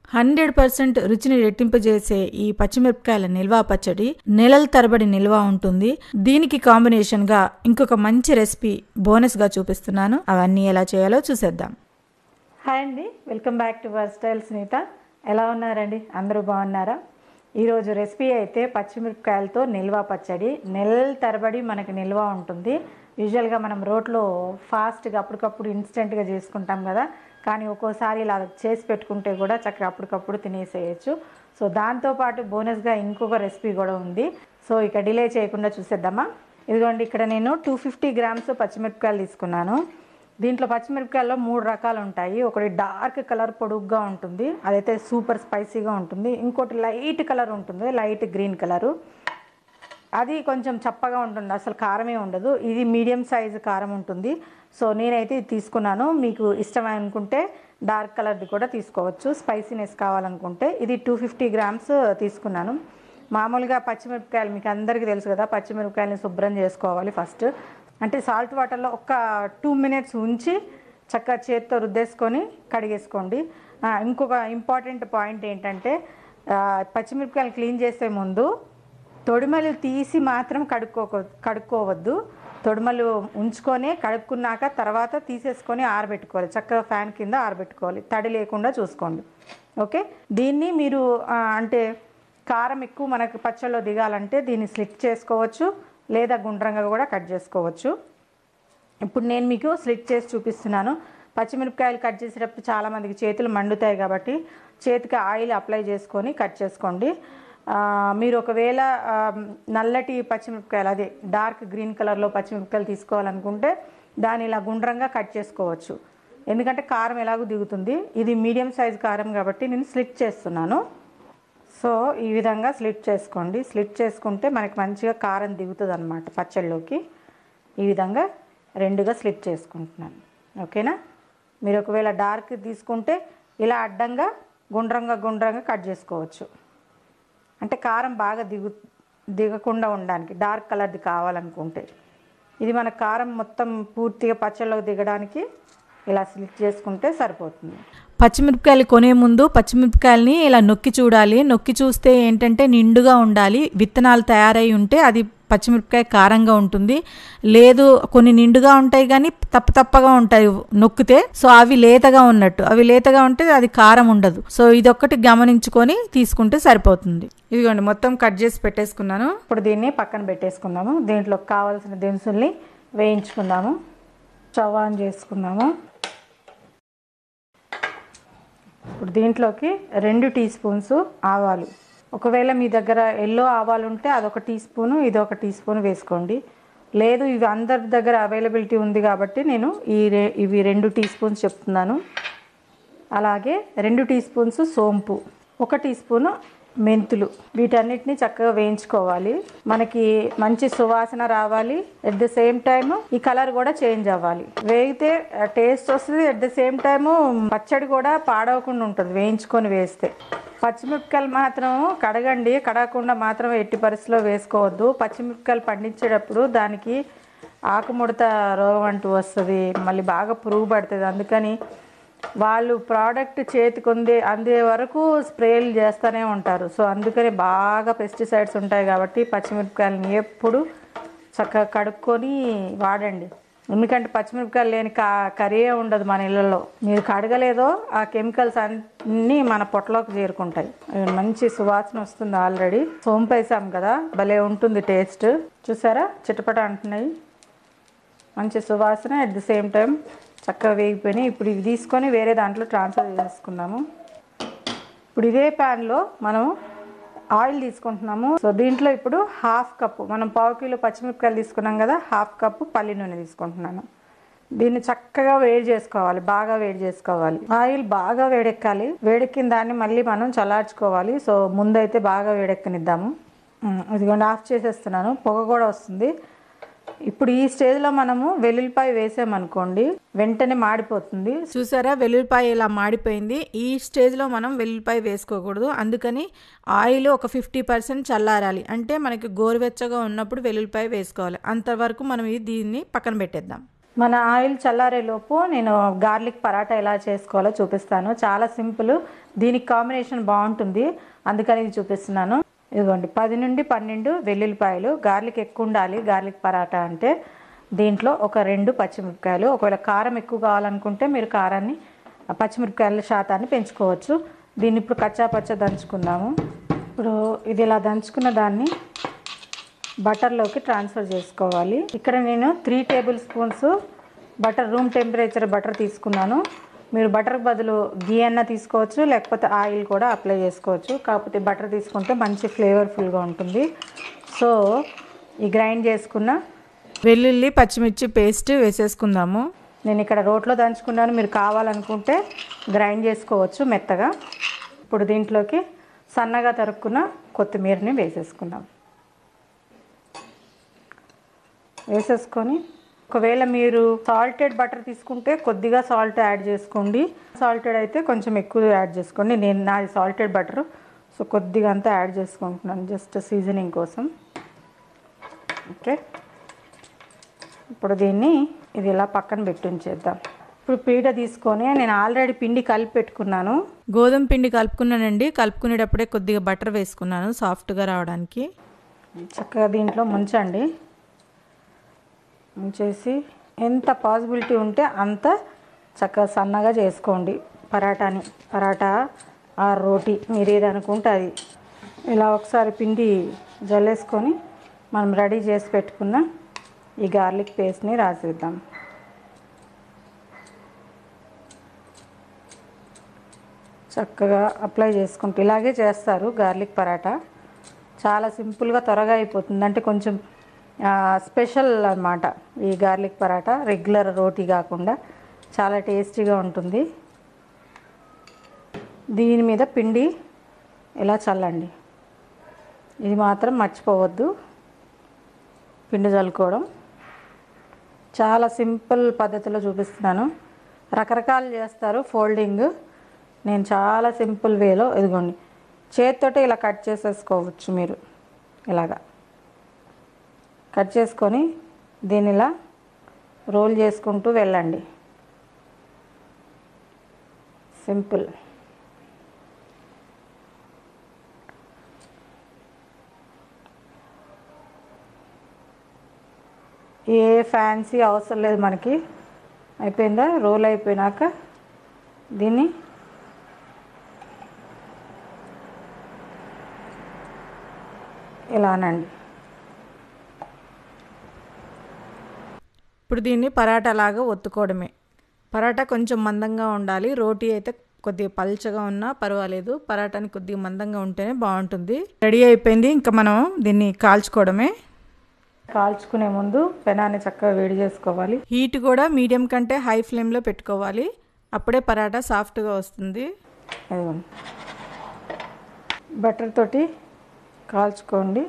Hundred percent రుచిని రెట్టింపజేసే ఈ పచ్చిమిరపకాయల నిల్వ పచ్చడి నెలల తరబడి నిల్వ ఉంటుంది దీనికి కాంబినేషన్ గా ఇంకొక మంచి రెసిపీ బోనస్ గా చూపిస్తున్నాను అవన్నీ ఎలా చేయాలో చూసేద్దాం హాయ్ అండి welcome back to our style Sunitha ఎలా ఉన్నారండి అందరూ బాగున్నారా ఈరోజు రెసిపీ అయితే పచ్చిమిరపకాయలతో నిల్వ పచ్చడి నెలల తరబడి మనకి నిల్వ ఉంటుంది యూజువల్గా మనం రోట్లో ఫాస్ట్గా అప్పటికప్పుడు ఇన్స్టెంట్గా చేసుకుంటాం కదా కానీ ఒక్కోసారి ఇలా చేసి పెట్టుకుంటే కూడా చక్కగా అప్పటికప్పుడు తినేసేయచ్చు సో దాంతోపాటు బోనస్గా ఇంకొక రెసిపీ కూడా ఉంది సో ఇక డిలే చేయకుండా చూసేద్దామా ఇదిగోండి ఇక్కడ నేను టూ ఫిఫ్టీ గ్రామ్స్ పచ్చిమిరపకాయలు తీసుకున్నాను దీంట్లో పచ్చిమిరపకాయల్లో మూడు రకాలు ఉంటాయి ఒకటి డార్క్ కలర్ పొడుగ్గా ఉంటుంది అదైతే సూపర్ స్పైసీగా ఉంటుంది ఇంకోటి లైట్ కలర్ ఉంటుంది లైట్ గ్రీన్ కలరు అది కొంచెం చప్పగా ఉంటుంది అసలు కారమే ఉండదు ఇది మీడియం సైజు కారం ఉంటుంది సో నేనైతే ఇది తీసుకున్నాను మీకు ఇష్టం అనుకుంటే డార్క్ కలర్ది కూడా తీసుకోవచ్చు స్పైసీనెస్ కావాలనుకుంటే ఇది టూ ఫిఫ్టీ గ్రామ్స్ తీసుకున్నాను మామూలుగా పచ్చిమిరపకాయలు మీకు అందరికీ తెలుసు కదా పచ్చిమిరపకాయలని శుభ్రం చేసుకోవాలి ఫస్ట్ అంటే సాల్ట్ వాటర్లో ఒక టూ మినిట్స్ ఉంచి చక్కగా చేత్తో రుద్దేసుకొని కడిగేసుకోండి ఆ, ఇంకొక ఇంపార్టెంట్ పాయింట్ ఏంటంటే ఆ, పచ్చిమిరపకాయలు క్లీన్ చేసే ముందు తొడిమలు తీసి మాత్రం కడుక్కోక కడుక్కోవద్దు తొడిమలు ఉంచుకొని కడుక్కున్నాక తర్వాత తీసేసుకొని ఆరబెట్టుకోవాలి చక్కగా ఫ్యాన్ కింద ఆరబెట్టుకోవాలి తడి లేకుండా చూసుకోండి ఓకే దీన్ని మీరు ఆ, అంటే కారం ఎక్కువ మనకు పచ్చళ్ళలో దిగాలంటే దీన్ని స్లిట్ చేసుకోవచ్చు లేదా గుండ్రంగా కూడా కట్ చేసుకోవచ్చు ఇప్పుడు నేను మీకు స్లిట్ చేసి చూపిస్తున్నాను పచ్చిమిరపకాయలు కట్ చేసేటప్పుడు చాలామందికి చేతులు మండుతాయి కాబట్టి చేతికి ఆయిల్ అప్లై చేసుకొని కట్ చేసుకోండి ఆ, మీరు ఒకవేళ ఆ, నల్లటి పచ్చిమిరపకాయలు అదే డార్క్ గ్రీన్ కలర్లో పచ్చిమిరపకాయలు తీసుకోవాలనుకుంటే దాన్ని ఇలా గుండ్రంగా కట్ చేసుకోవచ్చు ఎందుకంటే కారం ఎలాగో దిగుతుంది ఇది మీడియం సైజ్ కారం కాబట్టి నేను స్లిట్ చేస్తున్నాను సో ఈ విధంగా స్లిట్ చేసుకోండి స్లిట్ చేసుకుంటే మనకి మంచిగా కారం దిగుతుంది అనమాట పచ్చళ్ళలోకి ఈ విధంగా రెండుగా స్లిట్ చేసుకుంటున్నాను ఓకేనా మీరు ఒకవేళ డార్క్ తీసుకుంటే ఇలా అడ్డంగా గుండ్రంగా గుండ్రంగా కట్ చేసుకోవచ్చు అంటే కారం బాగా దిగు దిగకుండా ఉండడానికి డార్క్ కలర్ది కావాలనుకుంటే ఇది మన కారం మొత్తం పూర్తిగా పచ్చళ్ళలోకి దిగడానికి ఇలా స్లిట్ చేసుకుంటే సరిపోతుంది పచ్చిమిరపకాయలు కొనే ముందు పచ్చిమిరపకాయలని ఇలా నొక్కి చూడాలి నొక్కి చూస్తే ఏంటంటే నిండుగా ఉండాలి విత్తనాలు తయారై ఉంటే అది పచ్చిమిరపకాయ కారంగా ఉంటుంది లేదు కొన్ని నిండుగా ఉంటాయి కానీ తప్ప తప్పగా ఉంటాయి నొక్కితే సో అవి లేతగా ఉన్నట్టు అవి లేతగా ఉంటే అది కారం ఉండదు సో ఇదొక్కటి గమనించుకొని తీసుకుంటే సరిపోతుంది ఇదిగోండి మొత్తం కట్ చేసి పెట్టేసుకున్నాను ఇప్పుడు దీన్ని పక్కన పెట్టేసుకుందాము దీంట్లో కావాల్సిన దినుసుల్ని వేయించుకుందాము స్టవ్ ఆన్ చేసుకుందాము ఇప్పుడు దీంట్లోకి రెండు టీ స్పూన్స్ ఆవాలు ఒకవేళ మీ దగ్గర ఎల్లో ఆవాలు ఉంటే అదొక టీ స్పూను ఇది ఒక టీ స్పూన్ వేసుకోండి లేదు ఇవి అందరి దగ్గర అవైలబిలిటీ ఉంది కాబట్టి నేను ఈ రె ఇవి రెండు టీ స్పూన్స్ చెప్తున్నాను అలాగే రెండు టీ స్పూన్స్ సోంపు ఒక టీ స్పూను మెంతులు వీటన్నిటిని చక్కగా వేయించుకోవాలి మనకి మంచి సువాసన రావాలి ఎట్ ద సేమ్ టైమ్ ఈ కలర్ కూడా చేంజ్ అవ్వాలి వేగితే టేస్ట్ వస్తుంది ఎట్ ద సేమ్ టైమ్ పచ్చడి కూడా పాడవకుండా ఉంటుంది వేయించుకొని వేస్తే పచ్చిమిరపకాయలు మాత్రం కడగండి కడగకుండా మాత్రం ఎట్టి పరిస్థితిలో వేసుకోవద్దు పచ్చిమిరపకాయలు పండించేటప్పుడు దానికి ఆకుముడత రోగం అంటూ వస్తుంది మళ్ళీ బాగా పురుగు పడుతుంది అందుకని వాళ్ళు ప్రోడక్ట్ చేతికి అందే అందే వరకు స్ప్రేలు చేస్తూనే ఉంటారు సో అందుకని బాగా పెస్టిసైడ్స్ ఉంటాయి కాబట్టి పచ్చిమిరపకాయలని ఎప్పుడు చక్కగా కడుక్కొని వాడండి ఎందుకంటే పచ్చిమిరపకాయలు లేని కా కర్రీయే ఉండదు మన ఇళ్ళల్లో మీరు కడగలేదో ఆ కెమికల్స్ అన్నీ మన పొట్టలోకి చేరుకుంటాయి అవి మంచి సువాసన వస్తుంది ఆల్రెడీ సోంపు వేసాం కదా భలే ఉంటుంది టేస్ట్ చూసారా చిటపట అంటున్నాయి మంచి సువాసన అట్ ది సేమ్ టైం చక్కగా వేగిపోయినాయి ఇప్పుడు ఇవి తీసుకొని వేరే దాంట్లో ట్రాన్స్ఫర్ చేసుకుందాము ఇప్పుడు ఇదే ప్యాన్లో మనం ఆయిల్ తీసుకుంటున్నాము సో దీంట్లో ఇప్పుడు హాఫ్ కప్పు మనం పావు కిలో పచ్చిమిరపకాయలు తీసుకున్నాం కదా హాఫ్ కప్పు పల్లి నూనె తీసుకుంటున్నాను దీన్ని చక్కగా వేడి చేసుకోవాలి బాగా వేడి చేసుకోవాలి ఆయిల్ బాగా వేడెక్కాలి వేడెక్కిన దాన్ని మళ్ళీ మనం చల్లార్చుకోవాలి సో ముందైతే బాగా వేడెక్కనిద్దాము ఉమ్, ఇదిగోండి ఆఫ్ చేసేస్తున్నాను పొగ కూడా వస్తుంది ఇప్పుడు ఈ స్టేజ్లో మనము వెల్లుల్లిపాయ వేసామనుకోండి వెంటనే మాడిపోతుంది చూసారా వెల్లుల్లిపాయ ఇలా మాడిపోయింది ఈ స్టేజ్లో మనం వెల్లుల్లిపాయ వేసుకోకూడదు అందుకని ఆయిల్ ఒక ఫిఫ్టీ పర్సెంట్ చల్లారాలి అంటే మనకి గోరువెచ్చగా ఉన్నప్పుడు వెల్లుల్లిపాయ వేసుకోవాలి అంతవరకు మనం ఈ దీన్ని పక్కన పెట్టేద్దాం మన ఆయిల్ చల్లారే లోపు నేను గార్లిక్ పరాటా ఎలా చేసుకోవాలో చూపిస్తాను చాలా సింపుల్ దీనికి కాంబినేషన్ బాగుంటుంది అందుకని ఇది చూపిస్తున్నాను ఇదిగోండి పది నుండి పన్నెండు వెల్లుల్లిపాయలు గార్లిక్ ఎక్కువ ఉండాలి గార్లిక్ పరాటా అంటే దీంట్లో ఒక రెండు పచ్చిమిరపకాయలు ఒకవేళ కారం ఎక్కువ కావాలనుకుంటే మీరు కారాన్ని పచ్చిమిరపకాయల శాతాన్ని పెంచుకోవచ్చు దీన్ని ఇప్పుడు కచ్చా పచ్చ దంచుకుందాము ఇప్పుడు ఇది ఇలా దంచుకున్న దాన్ని బటర్లోకి ట్రాన్స్ఫర్ చేసుకోవాలి ఇక్కడ నేను three tablespoons butter room temperature butter తీసుకున్నాను మీరు బటర్ బదులు గీ అన్న తీసుకోవచ్చు లేకపోతే ఆయిల్ కూడా అప్లై చేసుకోవచ్చు కాకపోతే బటర్ తీసుకుంటే మంచి ఫ్లేవర్ఫుల్గా ఉంటుంది సో ఈ గ్రైండ్ చేసుకున్న వెల్లుల్లి పచ్చిమిర్చి పేస్ట్ వేసేసుకుందాము నేను ఇక్కడ రోట్లో దంచుకున్నాను మీరు కావాలనుకుంటే గ్రైండ్ చేసుకోవచ్చు మెత్తగా ఇప్పుడు దీంట్లోకి సన్నగా తరుక్కున్న కొత్తిమీరని వేసేసుకుందాం వేసేసుకొని ఒకవేళ మీరు సాల్టెడ్ బటర్ తీసుకుంటే కొద్దిగా సాల్ట్ యాడ్ చేసుకోండి సాల్టెడ్ అయితే కొంచెం ఎక్కువ యాడ్ చేసుకోండి నేను నాది సాల్టెడ్ బటర్ సో కొద్దిగా అంతా యాడ్ చేసుకుంటున్నాను జస్ట్ సీజనింగ్ కోసం ఓకే ఇప్పుడు దీన్ని ఇది ఇలా పక్కన పెట్టి ఉంచేద్దాం ఇప్పుడు పీట తీసుకొని నేను ఆల్రెడీ పిండి కలిపి పెట్టుకున్నాను గోధుమ పిండి కలుపుకున్నానండి కలుపుకునేటప్పుడే కొద్దిగా బటర్ వేసుకున్నాను సాఫ్ట్గా రావడానికి చక్కగా దీంట్లో ముంచండి ముంచేసి ఎంత పాసిబిలిటీ ఉంటే అంత చక్కగా సన్నగా చేసుకోండి పరాటాని పరాటా ఆ రోటీ మీరు ఏది అనుకుంటే అది ఇలా ఒకసారి పిండి జల్లేసుకొని మనం రెడీ చేసి పెట్టుకున్న ఈ గార్లిక్ పేస్ట్ని రాసేద్దాం చక్కగా అప్లై చేసుకుంటూ ఇలాగే చేస్తారు గార్లిక్ పరాటా చాలా సింపుల్గా త్వరగా అయిపోతుంది అంటే కొంచెం ఆ, స్పెషల్ అన్నమాట ఈ గార్లిక్ పరాటా రెగ్యులర్ రోటీ కాకుండా చాలా టేస్టీగా ఉంటుంది దీని మీద పిండి ఇలా చల్లండి ఇది మాత్రం మర్చిపోవద్దు పిండి చల్లుకోవడం చాలా సింపుల్ పద్ధతిలో చూపిస్తున్నాను రకరకాలు చేస్తారు ఫోల్డింగ్ నేను చాలా సింపుల్ వేలో ఇదిగోండి చేతితోటే ఇలా కట్ చేసేసుకోవచ్చు మీరు ఇలాగా కట్ చేసుకొని దీన్ని ఇలా రోల్ చేసుకుంటూ వెళ్ళండి సింపుల్ ఏ ఫ్యాన్సీ అవసరం లేదు మనకి అయిపోయిందా రోల్ అయిపోయినాక దీన్ని ఇలానండి ఇప్పుడు దీన్ని పరాటా లాగా ఒత్తుకోవడమే పరాటా కొంచెం మందంగా ఉండాలి రోటీ అయితే కొద్దిగా పల్చగా ఉన్నా పర్వాలేదు పరాటాని కొద్దిగా మందంగా ఉంటేనే బాగుంటుంది రెడీ అయిపోయింది ఇంకా మనం దీన్ని కాల్చుకోవడమే కాల్చుకునే ముందు పెనాన్ని చక్కగా వేడి చేసుకోవాలి హీట్ కూడా మీడియం కంటే హై ఫ్లేమ్లో పెట్టుకోవాలి అప్పుడే పరాటా సాఫ్ట్గా వస్తుంది ఇదిగోండి బటర్ తోటి కాల్చుకోండి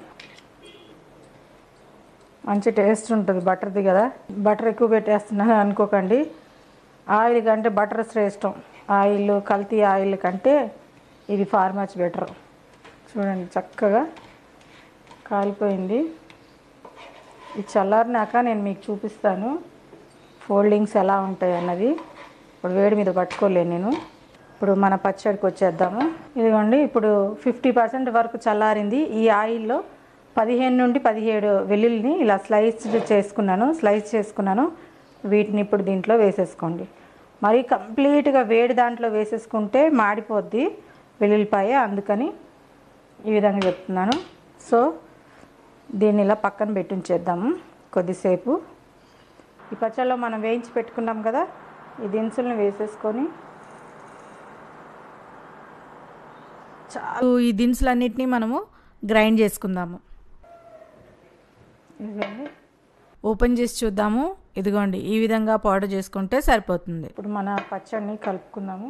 మంచి టేస్ట్ ఉంటుంది బటర్ది కదా బటర్ ఎక్కువ పెట్టేస్తున్నాను అనుకోకండి ఆయిల్ కంటే బటర్ శ్రేష్టం ఆయిల్ కల్తీ ఆయిల్ కంటే ఇది ఫార్ మచ్ బెటర్ చూడండి చక్కగా కాలిపోయింది ఇది చల్లారినాక నేను మీకు చూపిస్తాను ఫోల్డింగ్స్ ఎలా ఉంటాయి అన్నది ఇప్పుడు వేడి మీద పట్టుకోలేను నేను ఇప్పుడు మన పచ్చడికి వచ్చేద్దాము ఇదిగోండి ఇప్పుడు ఫిఫ్టీ పర్సెంట్ వరకు చల్లారింది ఈ ఆయిల్లో పదిహేను నుండి పదిహేడు వెల్లుల్లిని ఇలా స్లైస్ చేసుకున్నాను స్లైస్ చేసుకున్నాను వీటిని ఇప్పుడు దీంట్లో వేసేసుకోండి మరి కంప్లీట్గా వేడి దాంట్లో వేసేసుకుంటే మాడిపోద్ది వెల్లుల్లిపాయ అందుకని ఈ విధంగా చెప్తున్నాను సో దీన్ని ఇలా పక్కన పెట్టి ఉంచేద్దాము కొద్దిసేపు ఈ పచ్చళ్ళలో మనం వేయించి పెట్టుకున్నాం కదా ఈ దినుసులను వేసేసుకొని ఈ దినుసులన్నిటినీ మనము గ్రైండ్ చేసుకుందాము ఇదిగోండి ఓపెన్ చేసి చూద్దాము ఇదిగోండి ఈ విధంగా పౌడర్ చేసుకుంటే సరిపోతుంది ఇప్పుడు మన పచ్చడిని కలుపుకుందాము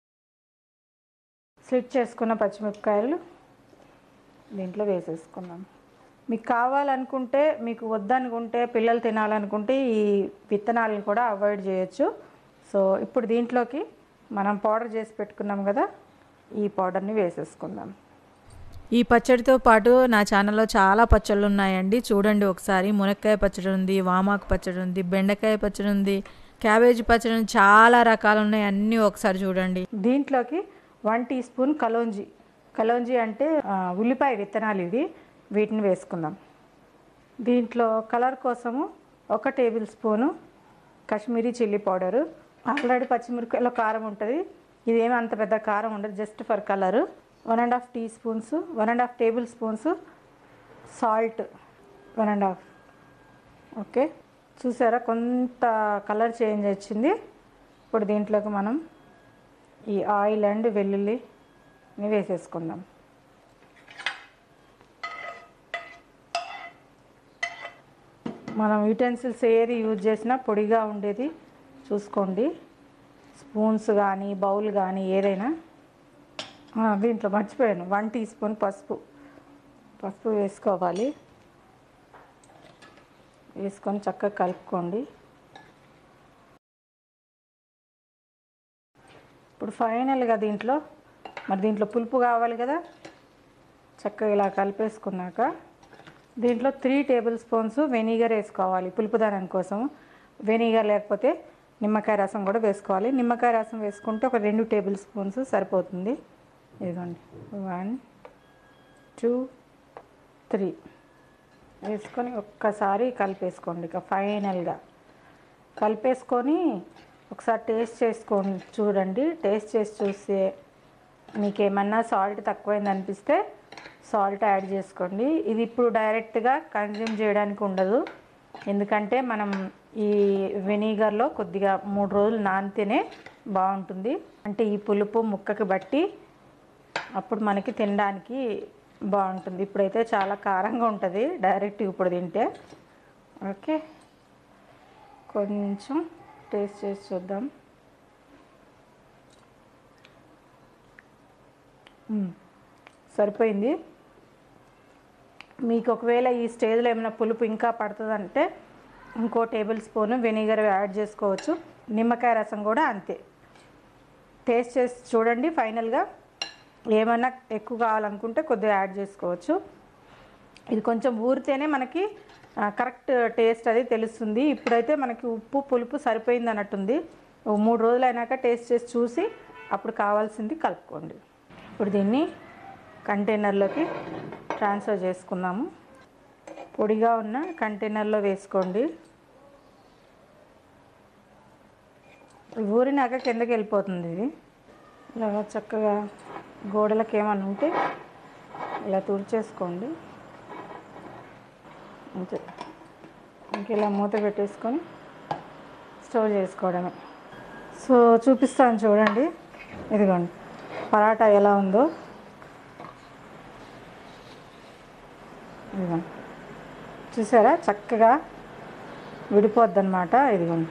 స్లిట్ చేసుకున్న పచ్చిమిరపకాయలు దీంట్లో వేసేసుకుందాం మీకు కావాలనుకుంటే మీకు వద్దనుకుంటే పిల్లలు తినాలనుకుంటే ఈ విత్తనాలను కూడా అవాయిడ్ చేయొచ్చు సో ఇప్పుడు దీంట్లోకి మనం పౌడర్ చేసి పెట్టుకున్నాం కదా ఈ పౌడర్ని వేసేసుకుందాం ఈ పచ్చడితో పాటు నా ఛానల్లో చాలా పచ్చళ్ళు ఉన్నాయండి చూడండి ఒకసారి మునక్కాయ పచ్చడి ఉంది వామాకు పచ్చడి ఉంది బెండకాయ పచ్చడి ఉంది క్యాబేజీ పచ్చడి ఉంది చాలా రకాలు ఉన్నాయి అన్నీ ఒకసారి చూడండి దీంట్లోకి one teaspoon kalonji kalonji అంటే ఆ, ఉల్లిపాయ విత్తనాలు ఇవి వీటిని వేసుకుందాం దీంట్లో కలర్ కోసము ఒక tablespoon Kashmiri chilli powder already పచ్చిమిరపకాయలో కారం ఉంటుంది ఇదేమి అంత పెద్ద కారం ఉండదు just for colour one and half teaspoons one and half tablespoons salt one and half okay చూసారా కొంత కలర్ చేంజ్ వచ్చింది ఇప్పుడు దీంట్లోకి మనం ఈ ఆయిల్ అండ్ వెల్లుల్లిని వేసేసుకుందాం మనం యూటెన్సిల్స్ ఏది యూజ్ చేసినా పొడిగా ఉండేది చూసుకోండి స్పూన్స్ కానీ బౌల్ కానీ ఏదైనా ఆ, దీంట్లో మర్చిపోయాను వన్ టీ స్పూన్ పసుపు పసుపు వేసుకోవాలి వేసుకొని చక్కగా కలుపుకోండి ఇప్పుడు ఫైనల్గా దీంట్లో మరి దీంట్లో పులుపు కావాలి కదా చక్కగా ఇలా కలిపేసుకున్నాక దీంట్లో త్రీ టేబుల్ స్పూన్స్ వెనిగర్ వేసుకోవాలి పులుపుదనం కోసం వెనిగర్ లేకపోతే నిమ్మకాయ రసం కూడా వేసుకోవాలి నిమ్మకాయ రసం వేసుకుంటే ఒక రెండు టేబుల్ స్పూన్స్ సరిపోతుంది ఇదిగోండి వన్ టూ త్రీ వేసుకొని ఒక్కసారి కలిపేసుకోండి ఇక ఫైనల్గా కలిపేసుకొని ఒకసారి టేస్ట్ చేసుకొని చూడండి టేస్ట్ చేసి చూస్తే మీకు ఏమన్నా సాల్ట్ తక్కువైంది అనిపిస్తే సాల్ట్ యాడ్ చేసుకోండి ఇది ఇప్పుడు డైరెక్ట్గా కన్జ్యూమ్ చేయడానికి ఉండదు ఎందుకంటే మనం ఈ వెనిగర్లో కొద్దిగా మూడు రోజులు నానితేనే బాగుంటుంది అంటే ఈ పులుపు ముక్కకి బట్టి అప్పుడు మనకి తినడానికి బాగుంటుంది ఇప్పుడైతే చాలా కారంగా ఉంటుంది డైరెక్ట్ ఇప్పుడు తింటే ఓకే కొంచెం టేస్ట్ చేసి చూద్దాం మ్మ్. సరిపోయింది మీకు ఒకవేళ ఈ స్టేజ్లో ఏమైనా పులుపు ఇంకా పడుతుందంటే ఇంకో టేబుల్ స్పూన్ వెనిగర్ యాడ్ చేసుకోవచ్చు నిమ్మకాయ రసం కూడా అంతే టేస్ట్ చేసి చూడండి ఫైనల్గా ఏమన్నా ఎక్కువ కావాలనుకుంటే కొద్దిగా యాడ్ చేసుకోవచ్చు ఇది కొంచెం ఊరితేనే మనకి ఆ, కరెక్ట్ టేస్ట్ అది తెలుస్తుంది ఇప్పుడైతే మనకి ఉప్పు పులుపు సరిపోయింది అన్నట్టుంది ఓ మూడు రోజులు అయినాక టేస్ట్ చేసి చూసి అప్పుడు కావాల్సింది కలుపుకోండి ఇప్పుడు దీన్ని కంటైనర్లోకి ట్రాన్స్ఫర్ చేసుకుందాము పొడిగా ఉన్న కంటైనర్లో వేసుకోండి ఊరినాక కిందకి వెళ్ళిపోతుంది ఇది ఇలా చక్కగా గోడలకు ఏమన్నా ఉంటే ఇలా తుడిచేసుకోండి అంతే ఇంక ఇలా మూత పెట్టేసుకొని స్టోర్ చేసుకోవడమే సో చూపిస్తాను చూడండి ఇదిగోండి పరాటా ఎలా ఉందో ఇదిగోండి చూసారా చక్కగా విడిపోద్దన్నమాట ఇదిగోండి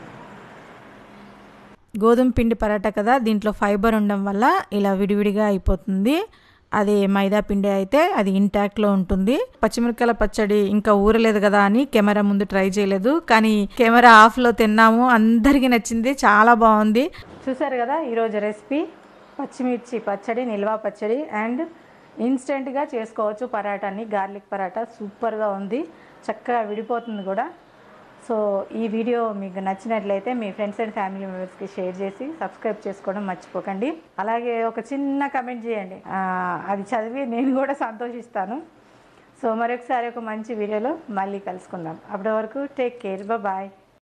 గోధుమ పిండి పరాటా కదా దీంట్లో ఫైబర్ ఉండడం వల్ల ఇలా విడివిడిగా అయిపోతుంది అది మైదా పిండి అయితే అది ఇంటాక్ట్లో ఉంటుంది పచ్చిమిరపకాయల పచ్చడి ఇంకా ఊరలేదు కదా అని కెమెరా ముందు ట్రై చేయలేదు కానీ కెమెరా ఆఫ్లో తిన్నాము అందరికీ నచ్చింది చాలా బాగుంది చూసారు కదా ఈరోజు రెసిపీ పచ్చిమిర్చి పచ్చడి నిల్వ పచ్చడి అండ్ ఇన్స్టెంట్గా చేసుకోవచ్చు పరాటాని గార్లిక్ పరాటా సూపర్గా ఉంది చక్కగా విడిపోతుంది కూడా సో ఈ వీడియో మీకు నచ్చినట్లయితే మీ ఫ్రెండ్స్ అండ్ ఫ్యామిలీ మెంబర్స్కి షేర్ చేసి సబ్స్క్రైబ్ చేసుకోవడం మర్చిపోకండి అలాగే ఒక చిన్న కమెంట్ చేయండి ఆ, అది చదివి నేను కూడా సంతోషిస్తాను సో మరొకసారి ఒక మంచి వీడియోలో మళ్ళీ కలుసుకుందాం అప్పటి వరకు టేక్ కేర్ బాయ్